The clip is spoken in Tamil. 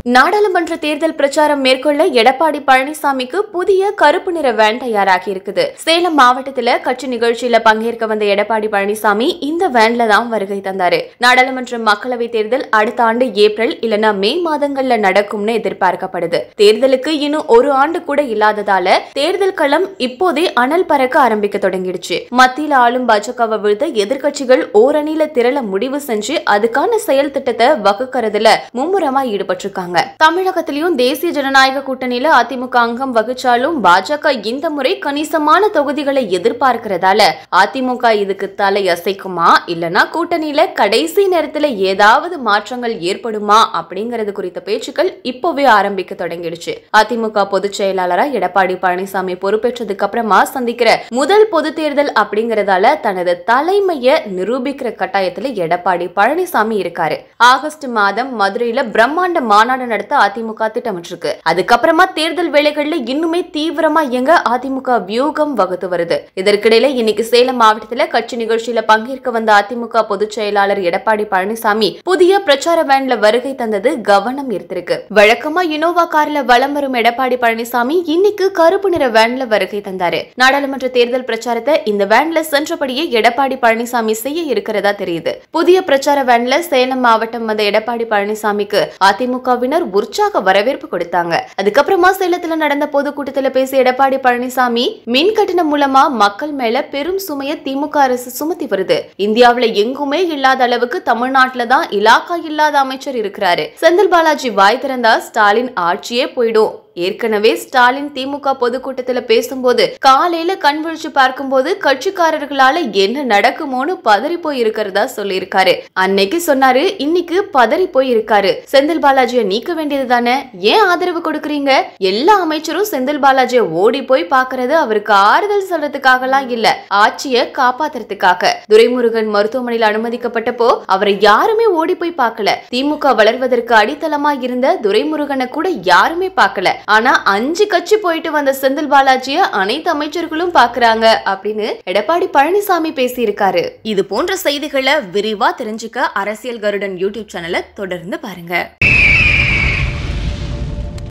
நாடாளுமன்ற தேர்தல் பிரச்சாரம் மேற்கொள்ள எடப்பாடி பழனிசாமிக்கு புதிய கருப்பு நிற வேன் தயாராகி இருக்குது சேலம் மாவட்டத்துல கட்சி நிகழ்ச்சியில பங்கேற்க வந்த எடப்பாடி பழனிசாமி இந்த வேன்ல தான் வருகை தந்தாரு நாடாளுமன்ற மக்களவை தேர்தல் அடுத்த ஆண்டு ஏப்ரல் இல்லனா மே மாதங்கள்ல நடக்கும்னு எதிர்பார்க்கப்படுது தேர்தலுக்கு இன்னும் ஒரு ஆண்டு கூட இல்லாததால தேர்தல் களம் இப்போதே அனல் பறக்க ஆரம்பிக்க தொடங்கிடுச்சு மத்தியில ஆளும் பாஜகவை வீழ்த்த எதிர்க்கட்சிகள் ஓரணியில திரள முடிவு செஞ்சு அதுக்கான செயல் திட்டத்தை வகுக்கிறதுல மும்முரமா ஈடுபட்டிருக்காங்க தமிழகத்திலயும் தேசிய ஜனநாயக கூட்டணியில அதிமுக அங்கம் வகிச்சாலும் பாஜக இந்த முறை கணிசமான தொகுதிகளை எதிர்பார்க்கிறதால அதிமுக இதுக்கு தலை அசைக்குமா இல்லனா கூட்டணியில கடைசி நேரத்துல ஏதாவது மாற்றங்கள் ஏற்படுமா அப்படிங்கறது குறித்த பேச்சுக்கள் இப்போவே ஆரம்பிக்க தொடங்கிடுச்சு அதிமுக பொதுச் செயலாளரா எடப்பாடி பழனிசாமி பொறுப்பேற்றதுக்கு அப்புறமா சந்திக்கிற முதல் பொது தேர்தல் அப்படிங்கறதால தனது தலைமையை நிரூபிக்கிற கட்டாயத்துல எடப்பாடி பழனிசாமி இருக்காரு ஆகஸ்ட் மாதம் மதுரையில பிரம்மாண்ட மாநாடு நடத்த அதிமுக திட்டமிட்டிருக்கு அதுக்கப்புறமா தேர்தல் வேலைகள்ல இன்னுமே தீவிரமா இயங்க அதிமுக வியூகம் வகுத்து வருது இதற்கிடையில இன்னைக்கு சேலம் மாவட்டத்துல கட்சி நிகழ்ச்சியில பங்கேற்க வந்த அதிமுக பொதுச் செயலாளர் எடப்பாடி பழனிசாமி புதிய பிரச்சார வேன்ல வருகை தந்தது கவனம் ஈர்த்திருக்கு வழக்கமா இனோவா கார்ல வலம் வரும் எடப்பாடி பழனிசாமி இன்னைக்கு கருப்பு நிற வேன்ல வருகை தந்தாரு நாடாளுமன்ற தேர்தல் பிரச்சாரத்தை இந்த வேன்ல சென்றபடியே எடப்பாடி பழனிசாமி செய்ய இருக்கிறதா தெரியுது புதிய பிரச்சார வேன்ல சேலம் மாவட்டம் வந்த எடப்பாடி பழனிசாமிக்கு அதிமுகவினர் உற்சாக வரவேற்பு கொடுத்தாங்க அதுக்கப்புறமா சேலத்துல நடந்த பொதுக்கூட்டத்துல பேசிய எடப்பாடி பழனிசாமி மின் கட்டணம் மூலமா மக்கள் மேல பெரும் சுமையை திமுக அரசு சுமத்தி வருது இந்தியாவுல எங்குமே இல்லாத அளவுக்கு தமிழ்நாட்டுல தான் இலாக்கா இல்லாத அமைச்சர் இருக்கிறாரு செந்தில் பாலாஜி வாய் திறந்தா ஸ்டாலின் ஆட்சியே போயிடும் ஏற்கனவே ஸ்டாலின் திமுக பொதுக்கூட்டத்துல பேசும்போது காலையில கண் விழிச்சு பார்க்கும்போது கட்சிக்காரர்களால என்ன நடக்குமோன்னு பதறி போய் இருக்கிறதா சொல்லியிருக்காரு அன்னைக்கு சொன்னாரு இன்னைக்கு பதறி போய் இருக்காரு செந்தில் பாலாஜியை நீக்க வேண்டியது தானே ஏன் ஆதரவு கொடுக்குறீங்க எல்லா அமைச்சரும் செந்தில் பாலாஜியை ஓடி போய் பாக்குறது அவருக்கு ஆறுதல் சொல்றதுக்காகலாம் இல்ல ஆட்சியை காப்பாத்துறதுக்காக துரைமுருகன் மருத்துவமனையில் அனுமதிக்கப்பட்டப்போ அவரை யாருமே ஓடி போய் பார்க்கல திமுக வளர்வதற்கு அடித்தளமா இருந்த துரைமுருகனை கூட யாருமே பார்க்கல ஆனா அஞ்சு கட்சி போயிட்டு வந்த செந்தில் பாலாஜிய அனைத்து அமைச்சர்களும் பாக்குறாங்க அப்படின்னு எடப்பாடி பழனிசாமி பேசியிருக்காரு இது போன்ற செய்திகளை விரிவா தெரிஞ்சுக்க அரசியல் கருடன் யூடியூப் சேனலை தொடர்ந்து பாருங்க